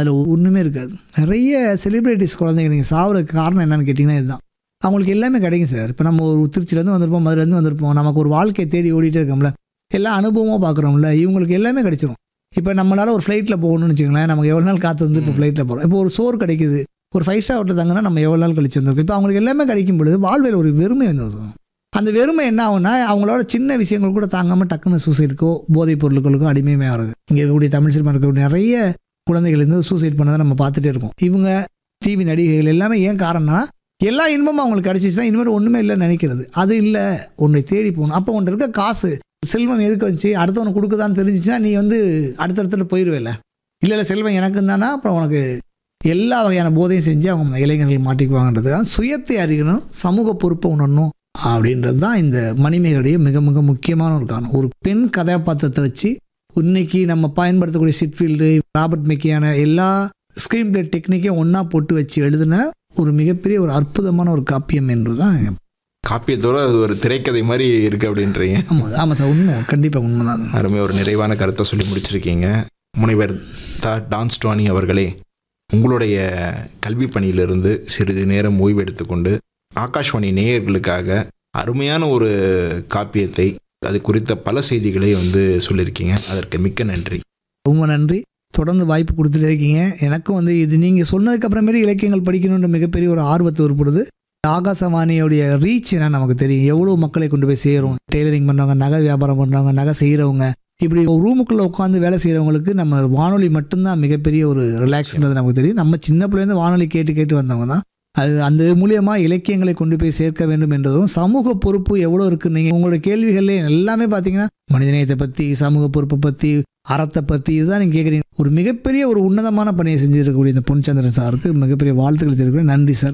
அதில் ஒன்றுமே இருக்காது நிறைய செலிப்ரிட்டிஸ் குழந்தைங்க நீங்கள் சாவுறதுக்கு காரணம் என்னன்னு கேட்டிங்கன்னா இதுதான் அவங்களுக்கு எல்லாமே கிடைக்கும் சார் இப்போ நம்ம ஒரு திருச்சியிலேருந்து வந்திருப்போம் மதுரைலேருந்து வந்திருப்போம் நமக்கு ஒரு வாழ்க்கையை தேடி ஓடிட்டே இருக்கோம்ல எல்லா அனுபவமாக பார்க்குறோம்ல இவங்களுக்கு எல்லாமே கிடைச்சிரும் இப்போ நம்மளால் ஒரு ஃப்ளைட்டில் போகணும்னு வச்சுங்களேன் நமக்கு எவ்வளோ நாள் காத்து வந்து இப்போ ஃப்ளைட்டில் போகிறோம் இப்போ ஒரு சோறு கிடைக்குது ஒரு ஃபைவ் ஸ்டார் ஹோட்டல் தாங்கன்னா நம்ம எவ்வளோ நாள் கழிச்சு வந்திருக்கோம் இப்போ அவங்களுக்கு எல்லாமே கிடைக்கும் பொழுது வாழ்வில் ஒரு வெறுமை வந்து வரும். அந்த வெறுமை என்ன ஆகும்னா அவங்களோட சின்ன விஷயங்கள் கூட தாங்காமல் டக்குன்னு சூசைடுக்கோ போதைப் பொருட்களுக்கோ அடிமையுமே ஆகுது இங்கே இருக்கக்கூடிய தமிழ் சினிமா இருக்கக்கூடிய நிறைய குழந்தைகள் வந்து சூசைட் பண்ணதை நம்ம பார்த்துட்டே இருக்கோம் இவங்க டிவி நடிகைகள் எல்லாமே ஏன் காரணம்னா எல்லா இன்பமும் அவங்களுக்கு கிடைச்சிச்சுன்னா இனிமேல் ஒன்றுமே இல்லைன்னு நினைக்கிறது அது இல்லை உன்னை தேடி போகணும் அப்போ உன்ட்ட இருக்க காசு செல்வம் எதுக்கு வந்துச்சு அடுத்தவனுக்கு கொடுக்குதான்னு தெரிஞ்சிச்சுன்னா நீ வந்து அடுத்தடுத்துல போயிடுவேல இல்லை இல்லை செல்வம் எனக்கு தானா அப்புறம் உனக்கு எல்லா வகையான போதையும் செஞ்சு அவங்க இளைஞர்கள் மாட்டிக்குவாங்கன்றதுக்காக சுயத்தை அறியணும் சமூக பொறுப்பை உணரணும் அப்படின்றது தான் இந்த மணிமேகடைய மிக மிக முக்கியமான ஒரு காரணம் ஒரு பெண் கதாபாத்திரத்தை வச்சு இன்னைக்கு நம்ம பயன்படுத்தக்கூடிய சிட்ஃபீல்டு ராபர்ட் மெக்கியான எல்லா ஸ்க்ரீன் பிளே டெக்னிக்கையும் ஒன்றா போட்டு வச்சு எழுதின ஒரு மிகப்பெரிய ஒரு அற்புதமான ஒரு காப்பியம் என்று தான் காப்பியத்தோட அது ஒரு திரைக்கதை மாதிரி இருக்கு அப்படின்றீங்க ஆமாம் ஆமாம் சார் உண்மை கண்டிப்பாக உண்மை தான் அருமை ஒரு நிறைவான கருத்தை சொல்லி முடிச்சிருக்கீங்க முனைவர் தா டான்ஸ் டோனி அவர்களே உங்களுடைய கல்வி பணியிலிருந்து சிறிது நேரம் ஓய்வு எடுத்துக்கொண்டு ஆகாஷ்வாணி நேயர்களுக்காக அருமையான ஒரு காப்பியத்தை அது குறித்த பல செய்திகளை வந்து சொல்லியிருக்கீங்க அதற்கு மிக்க நன்றி ரொம்ப நன்றி தொடர்ந்து வாய்ப்பு கொடுத்துட்டே இருக்கீங்க எனக்கும் வந்து இது நீங்கள் சொன்னதுக்கு அப்புறமேட்டு இலக்கியங்கள் படிக்கணுன்ற மிகப்பெரிய ஒரு ஆர்வத்தை ஏற்படுது ஆகாசவாணியோடைய ரீச் என்ன நமக்கு தெரியும் எவ்வளோ மக்களை கொண்டு போய் சேரும் டெய்லரிங் பண்ணுறவங்க நகை வியாபாரம் பண்ணுறவங்க நகை செய்கிறவங்க இப்படி ஒரு ரூமுக்குள்ளே உட்காந்து வேலை செய்கிறவங்களுக்கு நம்ம வானொலி மட்டும்தான் மிகப்பெரிய ஒரு ரிலாக்ஸ்ன்றது நமக்கு தெரியும் நம்ம சின்ன பிள்ளைலேருந்து வானொலி கேட்டு கேட்டு வந்தவங்க தான் அது அந்த மூலியமா இலக்கியங்களை கொண்டு போய் சேர்க்க வேண்டும் என்றதும் சமூக பொறுப்பு எவ்வளோ இருக்கு நீங்கள் உங்களோட கேள்விகளே எல்லாமே பார்த்தீங்கன்னா மனிதநேயத்தை பற்றி சமூக பொறுப்பை பற்றி அறத்தை பற்றி இதுதான் நீங்கள் கேட்குறீங்க ஒரு மிகப்பெரிய ஒரு உன்னதமான பணியை செஞ்சிருக்கக்கூடிய இந்த பொன்சந்திரன் சாருக்கு மிகப்பெரிய வாழ்த்துக்கள் தெரிவிக்கிறேன் நன்றி சார்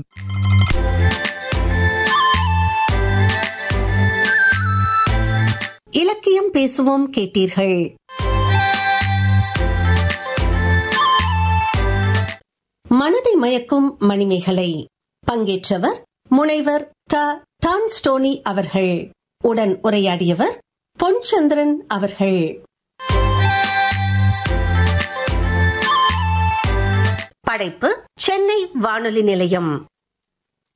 இலக்கியம் பேசுவோம் கேட்டீர்கள் மனதை மயக்கும் மணிமேகலை பங்கேற்றவர் முனைவர் த டான்ஸ்டோனி அவர்கள் உடன் உரையாடியவர் பொன்சந்திரன் அவர்கள் படைப்பு சென்னை வானொலி நிலையம்